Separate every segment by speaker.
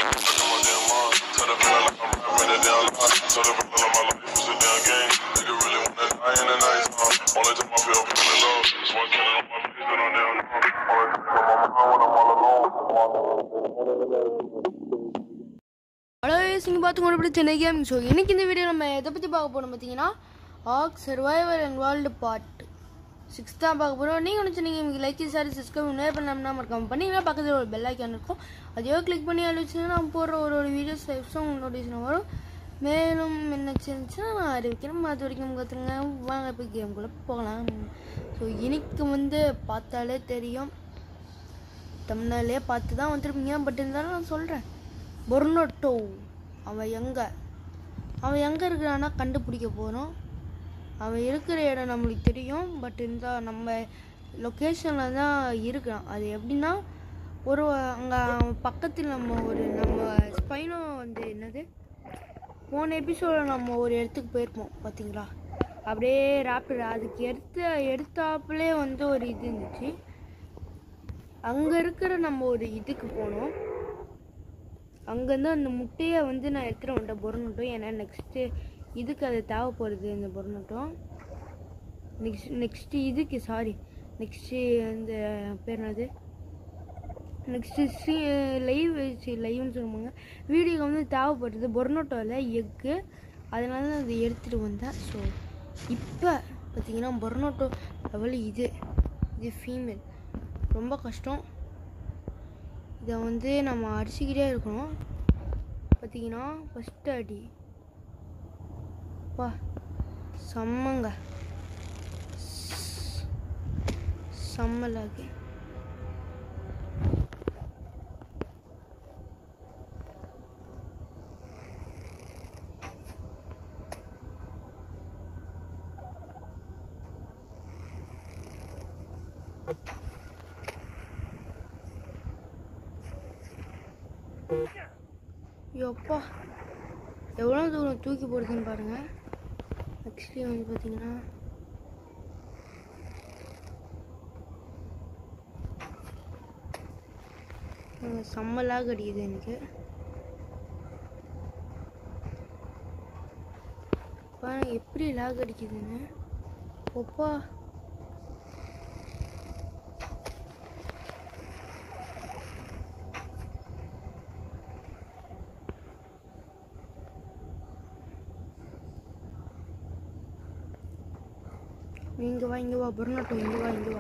Speaker 1: Hello சிங்க பார்த்து கொண்டு சென்னை கேம் ஷோ இன்னைக்கு இந்த வீடியோ நம்ம எதை பற்றி பார்க்க போறோம் பார்த்தீங்கன்னா ark survivor and world part six தான் பார்க்க போகிறோம் நீங்கள் ஒன்று சொன்னீங்க எனக்கு லைக் சாரி சப்ஸ்கிரைப் முன்னே பண்ணாமல் மறக்காம பண்ணிங்கன்னா பக்கத்தில் ஒரு பெல் ஐக்கான் இருக்கும் அதையோ கிளிக் பண்ணி அழிச்சுன்னா நான் போடுற ஒரு ஒரு வீடியோஸ் லைஃப்ஸும் நோட்டிஃபிகேஷன் வரும் மேலும் என்ன இருந்துச்சுன்னா நான் அறிவிக்கிறேன் அது வரைக்கும் கற்றுங்க வாங்க இப்போ கேம்குள்ளே போகலாம் ஸோ இன்னைக்கு வந்து பார்த்தாலே தெரியும் தமிழ்நாளே பார்த்து தான் வந்திருப்பீங்க பட் இருந்தாலும் நான் சொல்கிறேன் பொர்னோட்டோ அவன் எங்கே அவன் எங்கே இருக்கிறான்னா கண்டுபிடிக்க போகிறோம் அவன் இருக்கிற இடம் நம்மளுக்கு தெரியும் பட் இருந்தால் நம்ம லொக்கேஷனில் தான் இருக்கிறான் அது எப்படின்னா ஒரு அங்கே அவன் பக்கத்தில் நம்ம ஒரு நம்ம ஸ்பைனோ வந்து என்னது போன எபிசோடில் நம்ம ஒரு இடத்துக்கு போயிருப்போம் பார்த்தீங்களா அப்படியே ராப்பிட் அதுக்கு எடுத்த எடுத்தாப்புலே வந்து ஒரு இது இருந்துச்சு அங்கே இருக்கிற நம்ம ஒரு இதுக்கு போனோம் அங்கேருந்து அந்த முட்டையை வந்து நான் எடுத்துகிட்டு வந்துட்டேன் பொருணட்டும் ஏன்னா நெக்ஸ்ட்டு இதுக்கு அது தேவைப்படுது இந்த பொருணட்டும் நெக்ஸ்ட் நெக்ஸ்ட்டு இதுக்கு சாரி நெக்ஸ்ட்டு அந்த பேர் என்னது நெக்ஸ்ட்டு சி லைவ் லைவ்னு சொல்லுவாங்க வீடியோக்கு வந்து தேவைப்படுது பொர்னோட்டோவில் எக்கு அதனால தான் அதை எடுத்துகிட்டு வந்தேன் ஸோ இப்போ பார்த்தீங்கன்னா பொர்னோட்டோ லெவல் இது இது ஃபீமேல் ரொம்ப கஷ்டம் இதை வந்து நம்ம அடிச்சுக்கிட்டே இருக்கணும் பார்த்தீங்கன்னா ஃபஸ்ட்டு அடி பா செம்மங்க செம்மலாகி எப்பா எவ்வளோ தூரம் தூக்கி போடுதுன்னு பாருங்கள் ஆக்சுவலி வந்து பார்த்தீங்கன்னா செம்மலாக அடிக்குது எனக்கு பாருங்க எப்படி லாக் அடிக்குதுன்னு ஒப்பா இங்க வா இங்க வா புர்னட்டோ இங்க வா இங்க வா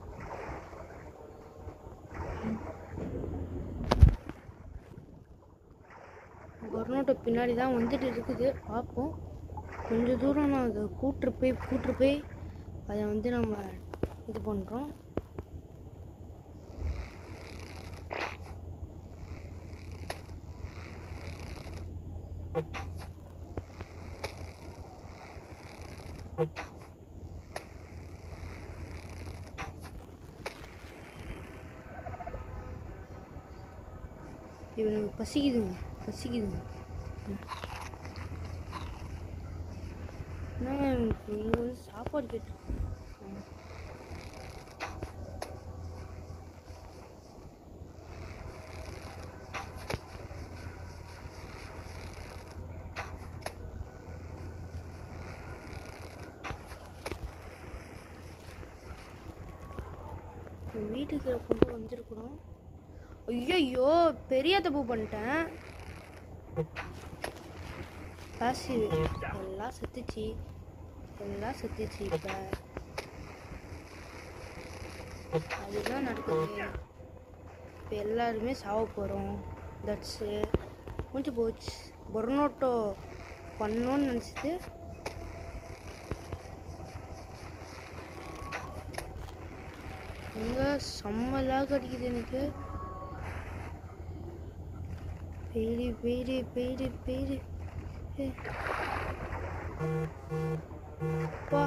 Speaker 1: புர்னட்டோ பின்னாடி தான் வந்துட்டு இருக்குது பார்ப்போம் கொஞ்ச தூரம் நான் அதை கூட்டு போய் கூட்டு போய் அதை வந்து நம்ம இது பண்ணுறோம் இவனுக்கு பசிக்குதுங்க பசிக்குதுங்க என்னங்க இவனுக்கு இவங்க வந்து சாப்பாடு கேட்டு வீட்டுக்கு கொண்டு வந்திருக்கிறோம் ஐயோ பெரிய தப்பு பண்ணிட்டேன் காசு எல்லாம் செத்துச்சு எல்லாம் செத்துச்சு இப்போ அதுதான் நடக்குது இப்போ எல்லாருமே சாவ போகிறோம் தட்ஸு முடிஞ்சு போச்சு பொர்னோட்டோ பண்ணோன்னு நினச்சிட்டு எங்க செம்மலாக அடிக்குது எனக்கு பேரு பேரு பேரு பேரு பா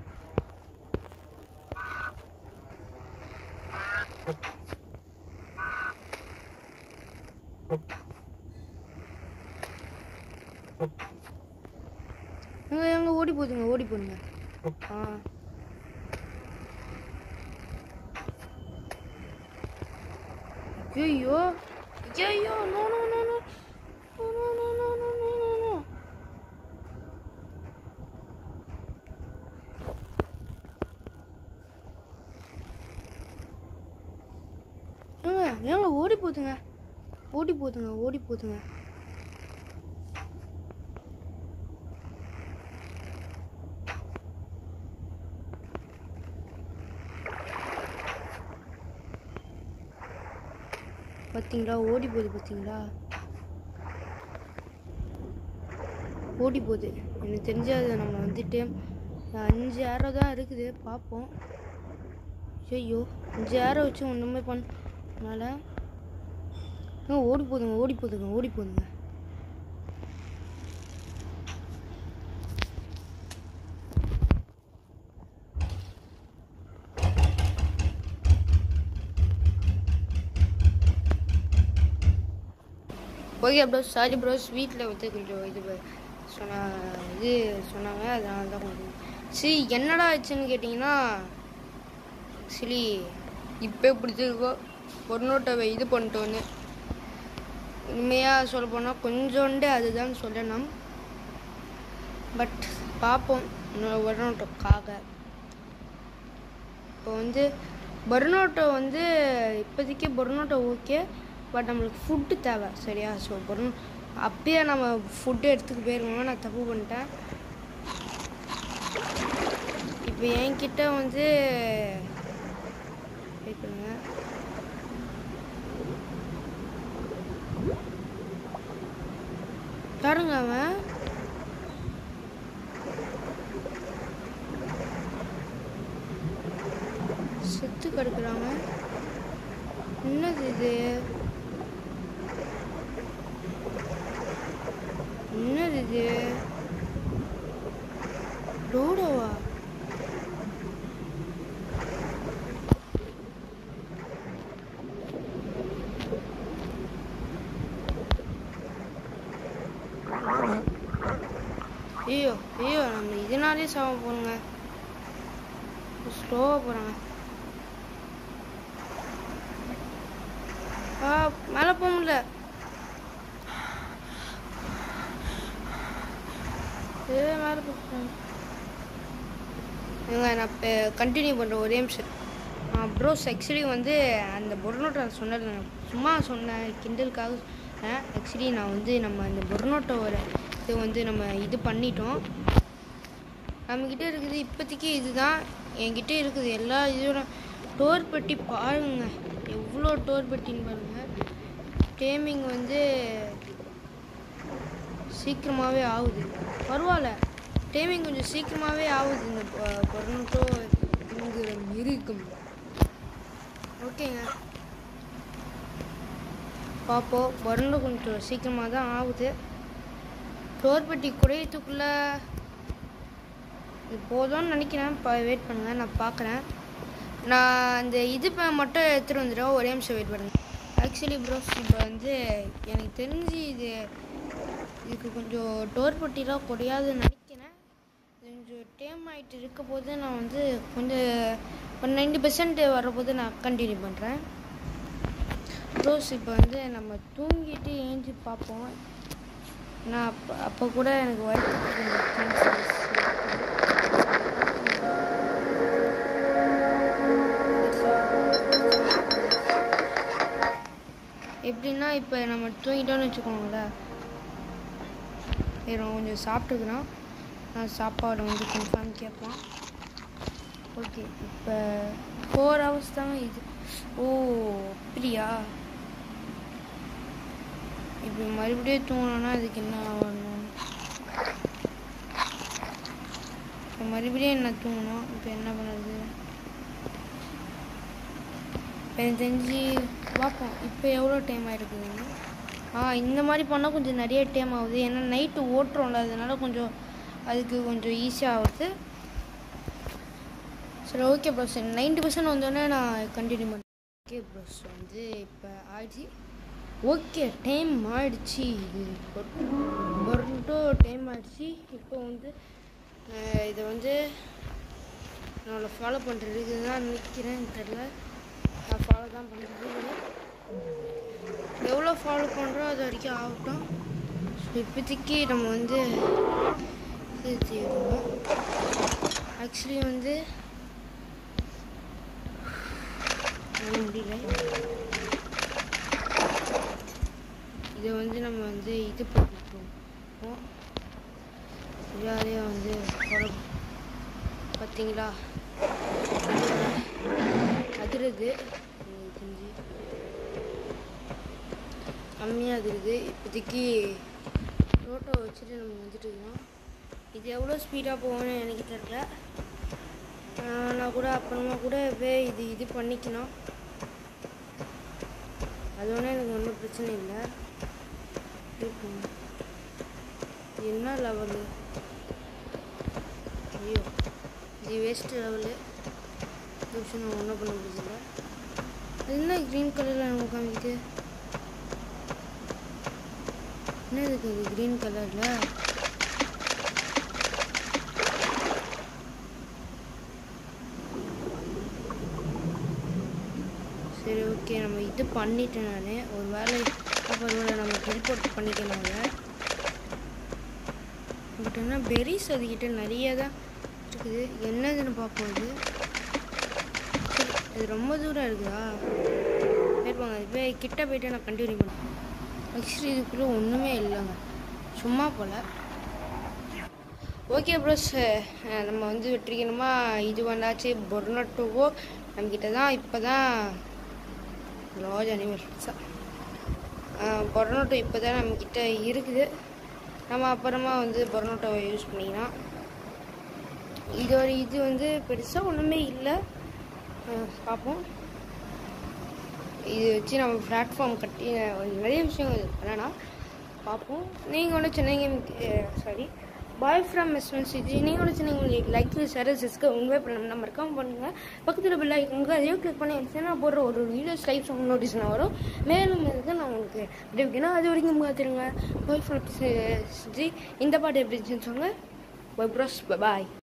Speaker 1: எங்க எங்க ஓடி போகுதுங்க ஓடி போடுங்க ஆ ஐயோ ஐயோ நோ நோ நோ நோ ஏங்க ஓடி போதுங்க ஓடி போதுங்க ஓடி போதுங்க பார்த்தீங்களா ஓடி போகுது பார்த்தீங்களா ஓடி போகுது எனக்கு தெரிஞ்ச அது நம்ம வந்துட்டு அஞ்சு ஏரோ தான் இருக்குது பார்ப்போம் ஐயோ அஞ்சு ஏரோ வச்சு ஒன்றுமே பண்ணனால ஓடி போதுங்க ஓடி போதுங்க ஓடி போதுங்க ஓகே ப்ரோஸ் சாரி ப்ரோஸ் வீட்டில் வந்து கொஞ்சம் இது ப- சொன்னா இது சொன்னாங்க அதனால தான் கொஞ்சம் சரி என்னடா ஆச்சுன்னு கேட்டிங்கன்னா ஆக்சுவலி இப்போ பிடிச்சிருக்கோ ஒரு நோட்டை இது பண்ணிட்டு வந்து உண்மையாக சொல்ல போனால் கொஞ்சோண்டு அதுதான் சொல்லணும் பட் பார்ப்போம் இன்னொரு ஒரு நோட்டுக்காக இப்போ வந்து பர்னோட்டோ வந்து இப்போதைக்கு பர்னோட்டோ ஓகே பட் நம்மளுக்கு ஃபுட்டு தேவை சரியா ஸோ பர்னோ அப்பயே நம்ம ஃபுட்டு எடுத்துக்கு போயிருக்கோம் நான் தப்பு பண்ணிட்டேன் இப்போ என்கிட்ட வந்து வெயிட் பண்ணுங்க யாருங்க அவன் செத்து கிடக்குறாங்க என்னது இது என்னது இது டோடோவா ஐயோ ஐயோ நம்ம இதனாலே சாவ போறோங்க ஸ்லோவாக போகிறாங்க ஆ மேலே போக முடியல ஏ மேலே போகிறேன் ஏங்க நான் இப்போ கண்டினியூ பண்ணுறேன் ஒரே நிமிஷம் ப்ரோஸ் ஆக்சுவலி வந்து அந்த பொர்னோட்டோ சொன்னது நான் சும்மா சொன்னேன் கிண்டலுக்காக சொன்னேன் ஆக்சுவலி நான் வந்து நம்ம இந்த பொர்னோட்டோவோட இது வந்து நம்ம இது பண்ணிட்டோம் நம்மக்கிட்ட இருக்குது இப்போதைக்கு இதுதான் என்கிட்ட இருக்குது எல்லா இதோட டோர் பெட்டி பாருங்க எவ்வளோ டோர் பெட்டின்னு பாருங்க டேமிங் வந்து சீக்கிரமாகவே ஆகுது பரவாயில்ல டேமிங் கொஞ்சம் சீக்கிரமாகவே ஆகுது இந்த பொருட்டோங்கிற மிருகம் ஓகேங்க பார்ப்போம் பொருண்டு கொஞ்சம் சீக்கிரமாக தான் ஆகுது டோர் பெட்டி குறையத்துக்குள்ளே இது போதும்னு நினைக்கிறேன் இப்போ வெயிட் பண்ணுங்கள் நான் பார்க்குறேன் நான் அந்த இது ப- மட்டும் எடுத்துகிட்டு வந்துடுறேன் ஒரே நிமிஷம் வெயிட் பண்ணுங்க ஆக்சுவலி ப்ரோஸ் இப்போ வந்து எனக்கு தெரிஞ்சு இது இதுக்கு கொஞ்சம் டோர் பட்டிலாம் குறையாதுன்னு நினைக்கிறேன் இது கொஞ்சம் டேம் ஆகிட்டு இருக்க போது நான் வந்து கொஞ்சம் ஒரு நைன்டி பெர்சன்ட் வரப்போது நான் கண்டினியூ பண்ணுறேன் ப்ரோஸ் இப்போ வந்து நம்ம தூங்கிட்டு ஏஞ்சி பார்ப்போம் நான் அப்போ அப்போ கூட எனக்கு வரதுக்கு கொஞ்சம் chances எப்படின்னா இப்போ நம்ம தூங்கிட்டோம்னு வச்சுக்கோங்களேன் வேறு கொஞ்சம் சாப்பிட்டுக்கிறோம் நான் சாப்பாடு வந்து கன்ஃபார்ம் கேட்பான் ஓகே இப்போ ஃபோர் ஹவர்ஸ் தாங்க இது ஓ அப்படியா இப்போ மறுபடியும் தூங்கணும்னா அதுக்கு என்ன ஆகணும் இப்போ மறுபடியும் என்ன தூங்கணும் இப்போ என்ன பண்ணுறது இப்போ எனக்கு தெரிஞ்சு பார்ப்போம் இப்போ எவ்வளோ டைம் ஆகிருக்குதுங்க ஆ இந்த மாதிரி பண்ணால் கொஞ்சம் நிறைய டைம் ஆகுது ஏன்னா நைட்டு ஓட்டுறோம்ல அதனால கொஞ்சம் அதுக்கு கொஞ்சம் ஈஸியாக ஆகுது சரி ஓகே ப்ரோஸ் நைன்டி பர்சன்ட் வந்தோடனே நான் கண்டினியூ பண்ணுறேன் ஓகே ப்ரோஸ் வந்து இப்போ ஆயிடுச்சு ஓகே டைம் ஆயிடுச்சு இது பொருட்டோ டைம் ஆயிடுச்சு இப்போ வந்து அஹ், இதை வந்து நம்மளை ஃபாலோ பண்ணுறதுக்கு தான் நினைக்கிறேன் தெரில நான் ஃபாலோ தான் பண்ணுறது எவ்வளோ ஃபாலோ பண்ணுறோம் அது வரைக்கும் ஆகட்டும் ஸோ இப்போதைக்கு நம்ம வந்து இது செய்யணும் ஆக்சுவலி வந்து என்னால முடியல இதை வந்து நம்ம வந்து இது பண்ணிப்போம் இதாலே வந்து குழம்பு பார்த்தீங்களா அதிருது எனக்கு தெரிஞ்சு கம்மியாக அதிருது இப்போதைக்கு ரோட்டோ வச்சுட்டு நம்ம வந்துட்டு இருக்கோம் இது எவ்வளோ ஸ்பீடாக போகும்னு எனக்கு தெரியல ஆஹ் நான் கூட அப்புறமா கூட போய் இது இது பண்ணிக்கணும் அது ஒன்றும் எனக்கு ஒன்றும் பிரச்சனை இல்லை இருக்கும். இது என்ன லெவலு ஐயோ இது வேஸ்ட் லெவலு விஷயம் நான் ஒன்றும் பண்ண முடியல அது என்ன க்ரீன் கலரில் நமக்கு காமிக்குது என்ன இருக்கு இது க்ரீன் கலரில் சரி ஓகே நம்ம இது பண்ணிட்டேன் நான் ஒரு வேலை பரவாயில்ல நம்ம டெலிபோர்ட் பண்ணிக்கணுங்க பட் ஆனால் பெரிஸ் அதுக்கிட்ட நிறைய தான் இருக்குது என்னதுன்னு பார்ப்போம் இது சரி இது ரொம்ப தூரம் இருக்குதா இருப்பாங்க இது போய் கிட்ட போயிட்டு நான் கண்டினியூ பண்ணேன் ஆக்சுவலி இதுக்குள்ளே ஒன்றுமே இல்லைங்க சும்மா போல் ஓகே ப்ரோஸ் நம்ம வந்து வெற்றிக்கணுமா இது வந்தாச்சு பொர்னட்டோவோ நம்மக்கிட்ட தான் இப்போ தான் லார்ஜ் அனிமல்ஸா பொர்னோட்டோ இப்போ தான் நம்மக்கிட்ட இருக்குது நம்ம அப்புறமா வந்து பொர்னோட்டோவை யூஸ் பண்ணிக்கலாம் இது ஒரு இது வந்து பெருசாக ஒன்றுமே இல்லை அஹ் பார்ப்போம் இது வச்சு நம்ம பிளாட்ஃபார்ம் கட்டி அஹ் நிறைய விஷயங்கள் பண்ணலாம் பார்ப்போம் நீங்கள் ஒன்று சொன்னீங்க சாரி பாய் ஃப்ரம் மிஸ்மன் சிஜி நீங்கள் ஒன்று சொன்னீங்க உங்களுக்கு லைக் ஷேர் சிஸ்க்கு உங்கள் பண்ண நம்ம இருக்காம பண்ணுங்கள் பக்கத்தில் பில் உங்கள் அதையும் கிளிக் பண்ணி வச்சுன்னா நான் போடுற ஒரு வீடியோஸ் லைஃப் சாங் நோட்டிஸ்னா வரும் மேலும் இதுக்கு நான் உங்களுக்கு எப்படி வைக்கணும் அது வரைக்கும் பார்த்துருங்க பாய் ஃப்ரம் சிஜி இந்த பாட்டு எப்படி இருந்துச்சுன்னு சொல்லுங்கள் பை ப்ரோஸ் பாய்